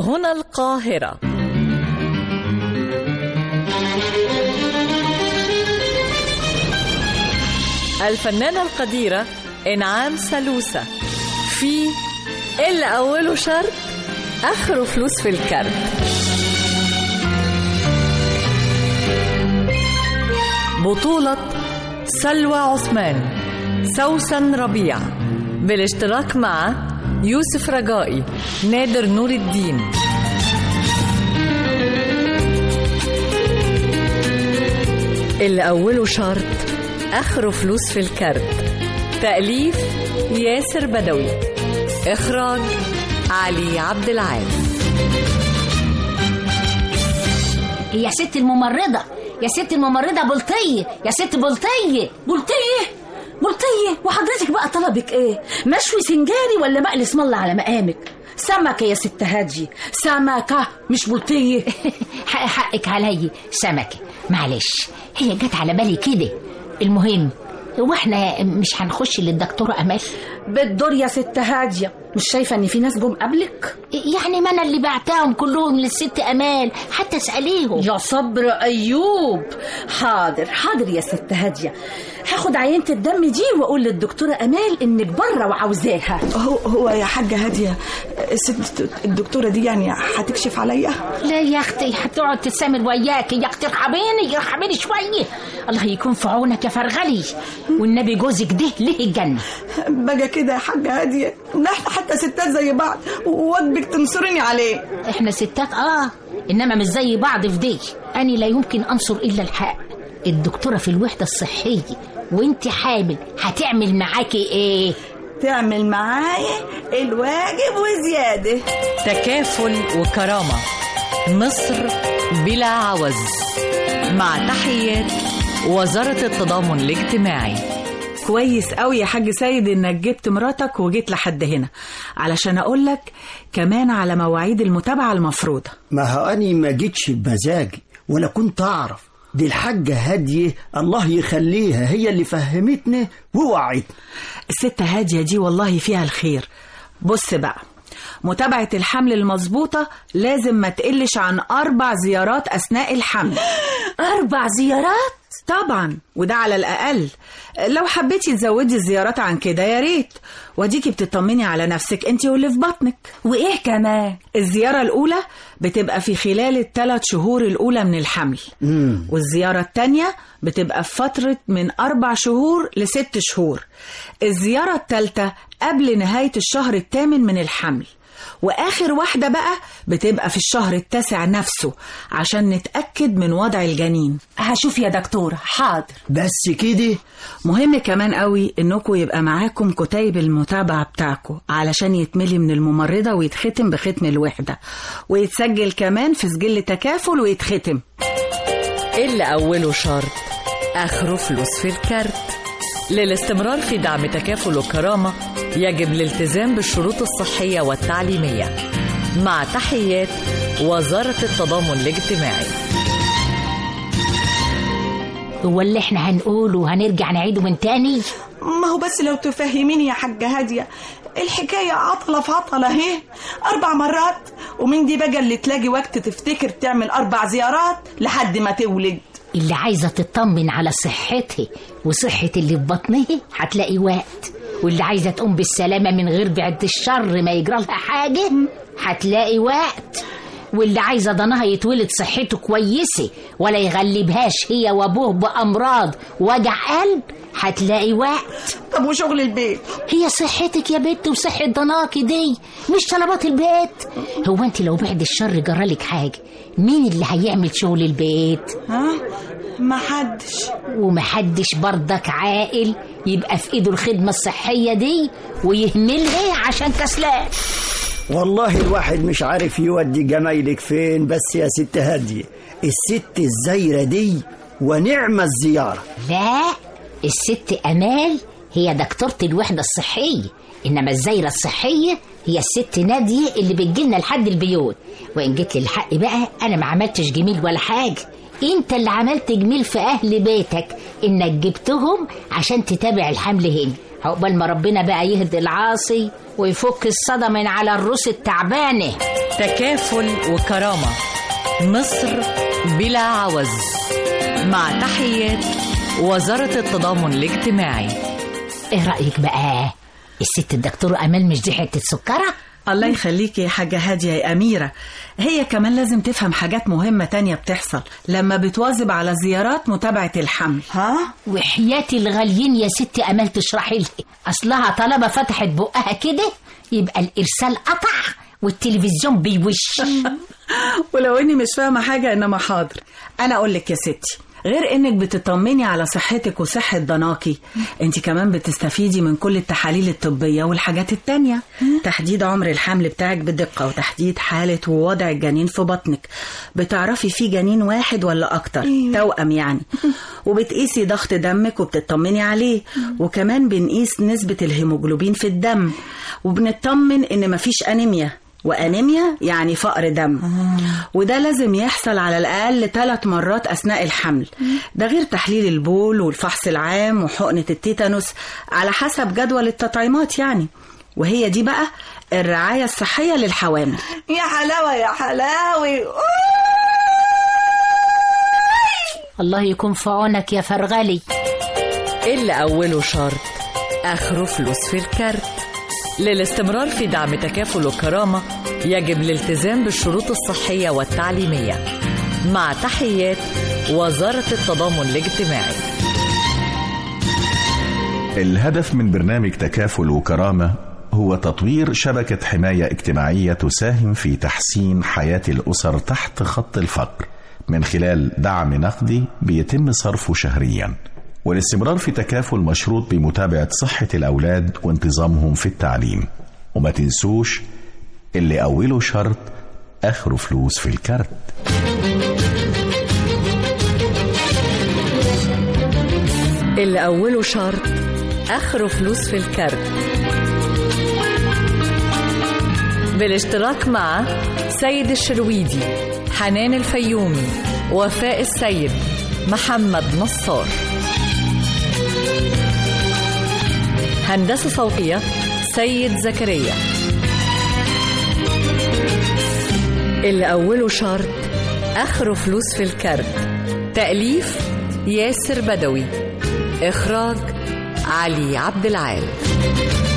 هنا القاهرة الفنانة القديرة إنعام سلوسة في اللي أوله شرط آخره فلوس في الكارت بطولة سلوى عثمان سوسن ربيع بالاشتراك مع يوسف رجائي نادر نور الدين اللي أوله شرط آخره فلوس في الكارت تأليف ياسر بدوي إخراج علي عبد العال يا ست الممرضة يا ست الممرضة بلطية يا ست بلطية بلطية بلطية وحضرتك بقى طلبك ايه مشوي سنجاري ولا مقلي اسم الله على مقامك سمكة يا ست هادي سمكة مش بلطية حق حقك علي سمكة معلش هي جت على بالي كده المهم هو احنا مش هنخش للدكتورة أمال بالدور يا ست هادية مش شايفة ان في ناس جم قبلك يعني ما انا اللي بعتهم كلهم للست أمال حتى اسأليهم يا صبر أيوب حاضر حاضر يا ست هادية هاخد عينة الدم دي واقول للدكتورة أمال انك بره وعاوزاها هو هو يا حاجة هادية الست الدكتورة دي يعني هتكشف عليا لا يا اختي هتقعد تتسامر وياكي يا اختي ارحميني ارحميني شويه الله يكون في عونك يا فرغلي والنبي جوزك ده ليه الجنه بقى كده يا حاجة هادية لا احنا حتى ستات زي بعض وواجبك تنصرني عليه احنا ستات اه انما مش زي بعض في دي اني لا يمكن انصر الا الحق الدكتوره في الوحده الصحيه وانت حامل هتعمل معاكي ايه تعمل معايا الواجب وزيادة تكافل وكرامة مصر بلا عوز مع تحيات وزارة التضامن الاجتماعي كويس قوي يا حاج سيد انك جبت مراتك وجيت لحد هنا علشان اقولك كمان على مواعيد المتابعة المفروضة ما هو أني ما جيتش بمزاجي ولا كنت أعرف دي الحاجة هادية الله يخليها هي اللي فهمتني ووعدتني الست هادية دي والله فيها الخير بص بقى متابعة الحمل المظبوطة لازم ما تقلش عن أربع زيارات أثناء الحمل اربع زيارات طبعا وده على الأقل لو حبيتي تزودي الزيارات عن كده يا ريت وديكي بتطمني على نفسك انت واللي في بطنك وايه كمان الزيارة الأولى بتبقى في خلال الثلاث شهور الأولى من الحمل والزيارة التانية بتبقى في فترة من أربع شهور لست شهور الزيارة التالتة قبل نهاية الشهر الثامن من الحمل وآخر واحدة بقى بتبقى في الشهر التاسع نفسه عشان نتأكد من وضع الجنين هشوف يا دكتورة حاضر بس كده مهم كمان قوي انكم يبقى معاكم كتيب المتابعة بتاعكم علشان يتملي من الممرضة ويتختم بختم الوحدة ويتسجل كمان في سجل تكافل ويتختم اللي أوله شرط آخره فلوس في الكارت للاستمرار في دعم تكافل وكرامة يجب الالتزام بالشروط الصحية والتعليمية مع تحيات وزارة التضامن الاجتماعي هو اللي احنا هنقوله وهنرجع نعيده من تاني ما هو بس لو تفهميني يا حاجة هادية الحكاية عطلة في عطلة اهي أربع مرات ومن دي بقى اللي تلاقي وقت تفتكر تعمل أربع زيارات لحد ما تولد اللي عايزة تطمن على صحتها وصحة اللي في بطنها هتلاقي وقت واللي عايزة تقوم بالسلامة من غير بعد الشر ما يجرى لها حاجة هتلاقي وقت واللي عايزة ضناها يتولد صحته كويسة ولا يغلبهاش هي وابوه بأمراض وجع قلب هتلاقي وقت طب وشغل البيت هي صحتك يا بنت وصحة ضناكي دي مش طلبات البيت هو انت لو بعد الشر جرالك حاجة مين اللي هيعمل شغل البيت ها ما حدش ومحدش برضك عاقل يبقى في ايده الخدمة الصحية دي ويهملها عشان كسلان والله الواحد مش عارف يودي جمايلك فين بس يا ست هادية الست الزايرة دي ونعم الزيارة لا الست أمال هي دكتورة الوحدة الصحية إنما الزايرة الصحية هي الست نادية اللي بتجيلنا لحد البيوت وإن جيت لي الحق بقى أنا ما عملتش جميل ولا حاجة انت اللي عملت جميل في اهل بيتك انك جبتهم عشان تتابع الحمل هنا عقبال ما ربنا بقى يهدي العاصي ويفك الصدى من على الروس التعبانه تكافل وكرامة مصر بلا عوز مع تحيات وزارة التضامن الاجتماعي ايه رايك بقى الست الدكتوره امال مش دي حته سكره الله يخليكي يا حاجة هادية يا أميرة هي كمان لازم تفهم حاجات مهمة تانية بتحصل لما بتواظب على زيارات متابعة الحمل ها وحياتي الغاليين يا ست امال تشرحي لي اصلها طالما فتحت بقها كده يبقى الارسال قطع والتلفزيون بيوش ولو اني مش فاهمه حاجه انما حاضر انا اقول لك يا ستي غير انك بتطمني على صحتك وصحة ضناكي انت كمان بتستفيدي من كل التحاليل الطبية والحاجات التانية تحديد عمر الحمل بتاعك بدقة وتحديد حالة ووضع الجنين في بطنك بتعرفي في جنين واحد ولا اكتر توأم يعني وبتقيسي ضغط دمك وبتطمني عليه وكمان بنقيس نسبة الهيموجلوبين في الدم وبنطمن ان مفيش انيميا وانيميا يعني فقر دم وده لازم يحصل على الاقل ثلاث مرات اثناء الحمل ده غير تحليل البول والفحص العام وحقنه التيتانوس على حسب جدول التطعيمات يعني وهي دي بقى الرعايه الصحيه للحوامل يا حلاوة يا حلاوي الله يكون في عونك يا فرغلي اللي أوله شرط آخره فلوس في الكارت للاستمرار في دعم تكافل وكرامة يجب الالتزام بالشروط الصحية والتعليمية مع تحيات وزارة التضامن الاجتماعي الهدف من برنامج تكافل وكرامة هو تطوير شبكة حماية اجتماعية تساهم في تحسين حياة الأسر تحت خط الفقر من خلال دعم نقدي بيتم صرفه شهريا والاستمرار في تكافل مشروط بمتابعة صحة الأولاد وانتظامهم في التعليم وما تنسوش اللي أوله شرط آخره فلوس في الكارت اللي أوله شرط آخره فلوس في الكارت بالاشتراك مع سيد الشرويدي حنان الفيومي وفاء السيد محمد نصار هندسة صوتية سيد زكريا اللي أوله شرط آخره فلوس في الكارت تأليف ياسر بدوي إخراج علي عبد العال